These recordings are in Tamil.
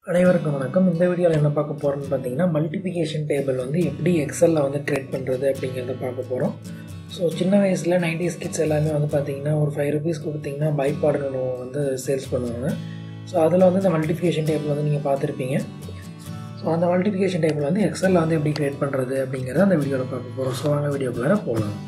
அனைவருக்கும் வணக்கம் இந்த வீடியோவில் என்ன பார்க்க போகிறோம்னு பார்த்தீங்கன்னா மல்டிபிகேஷன் டேபிள் வந்து எப்படி எக்ஸலில் வந்து க்ரியேட் பண்ணுறது அப்படிங்கிறத பார்க்க போகிறோம் ஸோ சின்ன வயசில் நைன்டிஸ் கிட்ஸ் எல்லாமே வந்து பார்த்தீங்கன்னா ஒரு ஃபைவ் ருபீஸ் கொடுத்தீங்கன்னா பைக் பாடுன்னு வந்து சேல்ஸ் பண்ணுவாங்க ஸோ அதில் வந்து இந்த மல்டிபிகேஷன் டேபிள் வந்து நீங்கள் பார்த்துருப்பீங்க ஸோ அந்த மல்டிபிகேஷன் டேபிள் வந்து எக்ஸலில் வந்து எப்படி க்ரியேட் பண்ணுறது அப்படிங்கிறத அந்த வீடியோவில் பார்க்க போகிறோம் ஸோ வாங்க வீடியோக்குள்ளே போகலாம்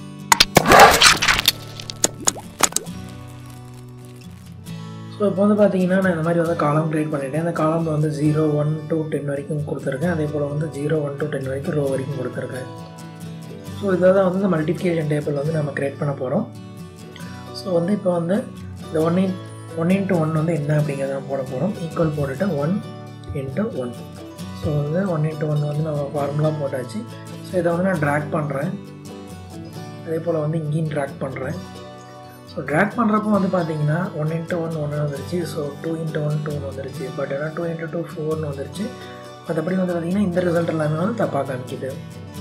ஸோ இப்போ வந்து பார்த்தீங்கன்னா நான் இந்த மாதிரி வந்து காலம் க்ரியேட் பண்ணிட்டேன் அந்த காலமில் வந்து ஜீரோ ஒன் டூ டென் வரைக்கும் கொடுத்துருக்கேன் அதே போல் வந்து ஜீரோ ஒன் டூ டென் வரைக்கும் ரோ வரைக்கும் கொடுத்துருக்கேன் ஸோ இதை தான் வந்து இந்த மல்டிப்ளிகேஷன் டேபிள் வந்து நம்ம க்ரியேட் பண்ண போகிறோம் ஸோ வந்து இப்போ வந்து இந்த one in one into one வந்து என்ன அப்படிங்கிறத போட போகிறோம் ஈக்குவல் போட்டுட்டு ஒன் இன்ட்டு ஒன் ஸோ வந்து ஒன் இன்ட்டு ஒன் வந்து நம்ம ஃபார்முலா போட்டாச்சு ஸோ இதை வந்து நான் ட்ராக் பண்ணுறேன் அதே போல் வந்து இங்கேயும் ட்ராக் பண்ணுறேன் ஸோ ட்ராக் பண்ணுறப்போ வந்து பார்த்தீங்கன்னா ஒன் இன்ட்டு ஒன் ஒன்று வந்துருச்சு ஸோ டூ இன்ட்டு ஒன் டூன்னு வந்துருச்சு பட் ஆனால் டூ இன்ட்டு டூ ஃபோர்னு வந்துருச்சு மற்றபடி வந்து பார்த்தீங்கன்னா இந்த ரிசல்ட் எல்லாமே வந்து தப்பாக காமிக்குது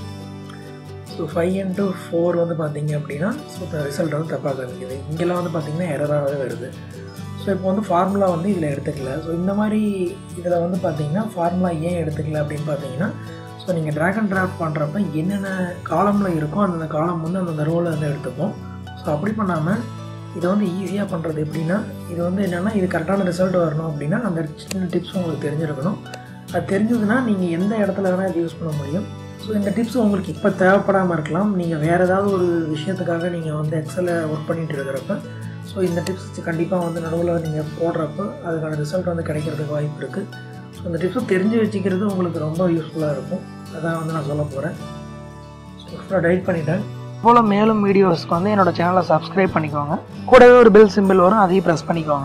ஸோ ஃபைவ் இன்ட்டு ஃபோர் வந்து பார்த்தீங்க அப்படின்னா ஸோ இந்த ரிசல்ட் வந்து தப்பாக காமிக்குது இங்கெல்லாம் வந்து பார்த்தீங்கன்னா எரராகவே வருது ஸோ இப்போ வந்து ஃபார்முலா வந்து இதில் எடுத்துக்கல ஸோ இந்த மாதிரி இதில் வந்து பார்த்தீங்கன்னா ஃபார்முலா ஏன் எடுத்துக்கல அப்படின்னு பார்த்தீங்கன்னா ஸோ நீங்கள் ட்ராக் அண்ட் ட்ராஃப்ட் பண்ணுறப்ப என்னென்ன காலமில் இருக்கோ அந்தந்த காலம் வந்து அந்தந்த ரோவில் வந்து எடுத்துப்போம் ஸோ அப்படி பண்ணாமல் இதை வந்து ஈஸியாக பண்ணுறது எப்படின்னா இது வந்து என்னென்னா இது கரெக்டான ரிசல்ட் வரணும் அப்படின்னா அந்த சின்ன டிப்ஸ் உங்களுக்கு தெரிஞ்சிருக்கணும் அது தெரிஞ்சதுன்னா நீங்கள் எந்த இடத்துல வேணால் இது யூஸ் பண்ண முடியும் ஸோ இந்த டிப்ஸ் உங்களுக்கு இப்போ தேவைப்படாமல் இருக்கலாம் நீங்கள் வேறு ஏதாவது ஒரு விஷயத்துக்காக நீங்கள் வந்து எக்ஸலை ஒர்க் பண்ணிகிட்டு இருக்கிறப்ப ஸோ இந்த டிப்ஸ் கண்டிப்பாக வந்து நடுவில் நீங்கள் போடுறப்ப அதுக்கான ரிசல்ட் வந்து கிடைக்கிறதுக்கு வாய்ப்பு இருக்குது ஸோ இந்த டிப்ஸை தெரிஞ்சு வச்சுக்கிறது உங்களுக்கு ரொம்ப யூஸ்ஃபுல்லாக இருக்கும் அதான் வந்து நான் சொல்ல போகிறேன் ஸோ ஃபுல்லாக டைட் பண்ணிட்டேன் போல் மேலும் வீடியோஸ்க்கு வந்து என்னோடய சேனலை சப்ஸ்கிரைப் பண்ணிக்கோங்க கூடவே ஒரு பெல் சிம்பிள் வரும் அதையும் ப்ரெஸ் பண்ணிக்கோங்க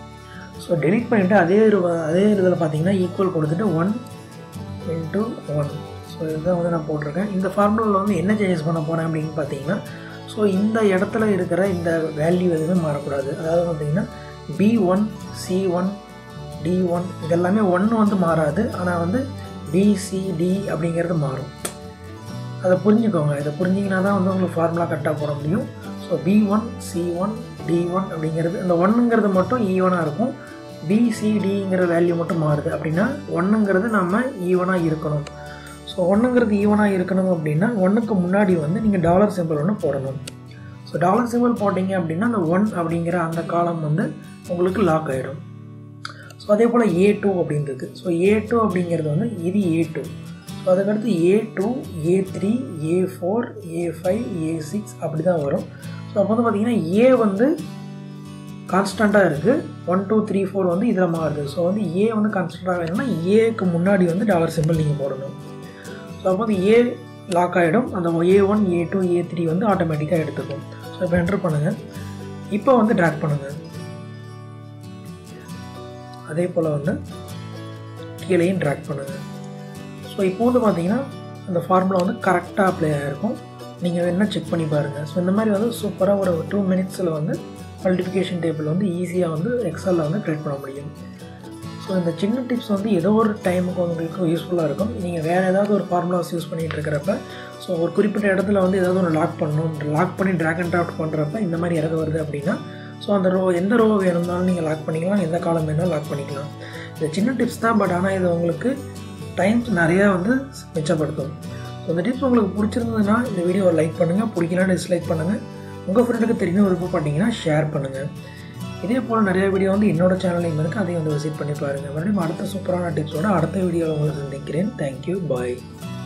ஸோ டெலிட் பண்ணிவிட்டு அதே ஒரு அதே இதில் பார்த்தீங்கன்னா ஈக்குவல் கொடுத்துட்டு ஒன் இன்ட்டு ஒன் ஸோ இதுதான் வந்து நான் போட்டிருக்கேன் இந்த ஃபார்முலாவில் வந்து என்ன சேஞ்சஸ் பண்ண போகிறேன் அப்படின்னு பார்த்தீங்கன்னா ஸோ இந்த இடத்துல இருக்கிற இந்த வேல்யூ எதுவுமே மாறக்கூடாது அதாவது பார்த்தீங்கன்னா B one C one D one இதெல்லாமே ஒன்று வந்து மாறாது ஆனால் வந்து பிசிடி அப்படிங்கிறது மாறும் அதை புரிஞ்சுக்கோங்க இதை புரிஞ்சிங்கன்னா தான் வந்து உங்களுக்கு ஃபார்முலா கரெக்டாக போட முடியும் so B one C one D one அப்படிங்கிறது இந்த ஒன்றுங்கிறது மட்டும் ஈவனாக இருக்கும் பிசிடிங்கிற வேல்யூ மட்டும் மாறுது அப்படின்னா ஒன்றுங்கிறது நம்ம ஈவனாக இருக்கணும் ஸோ ஒன்றுங்கிறது ஈவனாக இருக்கணும் அப்படின்னா ஒன்றுக்கு முன்னாடி வந்து நீங்கள் டாலர் சிம்பிள் ஒன்று போடணும் ஸோ டாலர் சிம்பிள் போட்டிங்க அப்படின்னா அந்த ஒன் அப்படிங்கிற அந்த காலம் வந்து உங்களுக்கு லாக் ஆகிடும் ஸோ அதே போல் ஏ டூ அப்படின்றது ஸோ ஏ டூ அப்படிங்கிறது வந்து இது ஏ டூ ஸோ அதுக்கடுத்து A two A three A four A five A six அப்படி தான் வரும் ஸோ அப்போ வந்து பார்த்திங்கன்னா ஏ வந்து கான்ஸ்டண்ட்டாக இருக்குது ஒன் டூ த்ரீ ஃபோர் வந்து இதில் மாறுது ஸோ வந்து ஏ வந்து கான்ஸ்டண்ட்டாக வேணும்னா ஏக்கு முன்னாடி வந்து டாலர் சிம்பிள் நீங்கள் போடணும் ஸோ அப்போ வந்து ஏ லாக் ஆகிடும் அந்த A one A two A three வந்து ஆட்டோமேட்டிக்காக எடுத்துக்கும் ஸோ இப்போ என்ட்ரு பண்ணுங்கள் இப்போ வந்து ட்ராக் பண்ணுங்கள் அதே போல் வந்து கீழேயும் ட்ராக் பண்ணுங்கள் ஸோ இப்போ வந்து பார்த்தீங்கன்னா அந்த ஃபார்முலா வந்து கரெக்டாக அப்ளை ஆகிருக்கும் நீங்கள் வேணால் செக் பண்ணி பாருங்கள் ஸோ இந்த மாதிரி வந்து சூப்பராக ஒரு டூ மினிட்ஸில் வந்து மல்டிஃபிகேஷன் டேபிள் வந்து ஈஸியாக வந்து எக்ஸலில் வந்து க்ரியேட் பண்ண முடியும் ஸோ இந்த சின்ன டிப்ஸ் வந்து ஏதோ ஒரு டைமுக்கு உங்களுக்கு யூஸ்ஃபுல்லாக இருக்கும் நீங்கள் வேறு ஏதாவது ஒரு ஃபார்முலாஸ் யூஸ் பண்ணிகிட்டு இருக்கிறப்ப ஸோ ஒரு குறிப்பிட்ட இடத்துல வந்து ஏதாவது ஒன்று லாக் பண்ணணும் லாக் பண்ணி ட்ராக் அண்ட் ட்ராஃப்ட் பண்ணுறப்ப இந்த மாதிரி இறக வருது அப்படின்னா ஸோ அந்த ரோ எந்த ரோ வேணும்னாலும் நீங்கள் லாக் பண்ணிக்கலாம் எந்த காலம் வேணாலும் லாக் பண்ணிக்கலாம் இது சின்ன டிப்ஸ் தான் பட் ஆனால் இது உங்களுக்கு டைம்ஸ் நிறையா வந்து மிச்சப்படுத்தும் ஸோ இந்த டிப்ஸ் உங்களுக்கு பிடிச்சிருந்ததுன்னா இந்த வீடியோவை லைக் பண்ணுங்கள் பிடிக்கலாம் டிஸ்லைக் பண்ணுங்கள் உங்கள் ஃப்ரெண்டுக்கு தெரியும் விருப்பப்பட்டீங்கன்னா ஷேர் பண்ணுங்கள் இதே போல் நிறைய வீடியோ வந்து என்னோட சேனல்லையும் இருக்குது அதையும் வந்து விசிட் பண்ணி பாருங்கள் மறுபடியும் அடுத்த சூப்பரான டிப்ஸோட அடுத்த வீடியோவில் உங்களை சந்திக்கிறேன் தேங்க்யூ பாய்